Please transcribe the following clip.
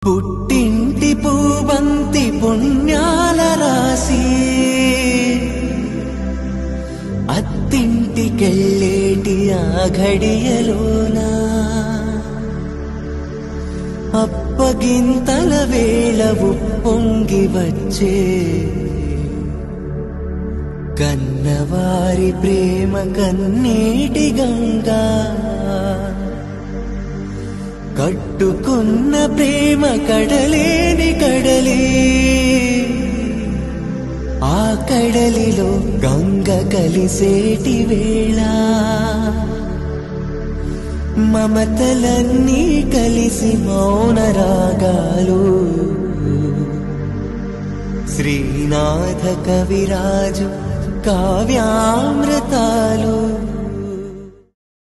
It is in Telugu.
పుట్టింటి పూవంతి పుణ్యాల రాసి అత్తింటికెళ్ళేటి ఆ ఘడియలోనా అప్పగింతల వేళ ఉప్పొంగి వచ్చే కన్నవారి ప్రేమ కన్నీటి గంగా కట్టుకున్న ప్రేమ కడలేని కడలి ఆ కడలిలో గంగ కలిసేటి వేళ మమతలన్నీ కలిసి మౌన రాగాలు శ్రీనాథ కవిరాజు కావ్యామృతాలు